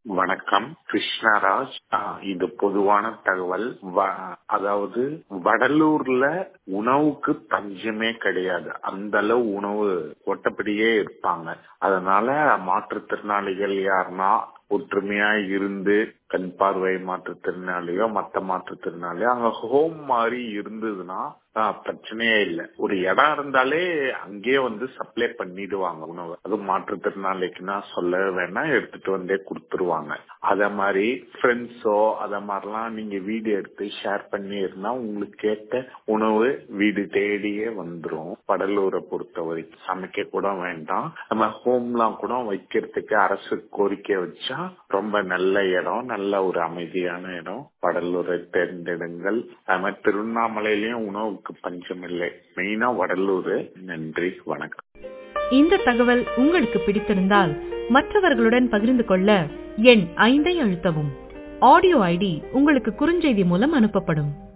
வணக்கம் கிருஷ்ணராஜ் ஆஹ் இது பொதுவான தகவல் வ- அதாவது வடலூர்ல உணவுக்கு பஞ்சமே கிடையாது அந்த அளவு உணவு ஒட்டப்படியே இருப்பாங்க அதனால மாற்றுத்திறனாளிகள் யாருன்னா ஒற்றுமையா இருந்து கண் பார்வை மாற்றுத்திறனாளியோ மத்த மாற்றுத்திறனாளியோ அங்க ஹோம் மாதிரி இருந்ததுன்னா ஆஹ், பிரச்சனையே இல்லை ஒரு இடம் இருந்தாலே அங்கேயே வந்து சப்ளை பண்ணிடுவாங்க உணவு அது மாற்றுத்திறனாளிக்குன்னா சொல்ல வேணா எடுத்துட்டு வந்தே கொடுத்துருவாங்க அத மாதிரி ஃப்ரெண்ட்ஸோ அத மாதிரிலாம் நீங்க வீடியோ எடுத்து ஷேர் பண்ணி இருந்தா உங்களுக்கு கேட்ட உணவு வீடு தேடியே வந்துரும் வடலூரை பொறுத்த வரைக்கும் சமைக்க கூட வேண்டாம் நம்ம ஹோம்லாம் கூட வைக்கிறதுக்கு அரசு கோரிக்கை வச்சா ரொம்ப நல்ல இடம் நல்ல ஒரு அமைதியான இடம் வடலூரை தேர்ந்தெடுங்கள் அது மாதிரி திருவண்ணாமலையிலயும் உணவுக்கு பஞ்சம் இல்லை மெயினா வடலூர் நன்றி வணக்கம் இந்த தகவல் உங்களுக்கு பிடித்திருந்தால் மற்றவர்களுடன் பகிர்ந்து கொள்ள எண் ஐந்தை அழுத்தவும் ஆடியோ ஐடி உங்களுக்கு குறுஞ்செய்தி மூலம் அனுப்பப்படும்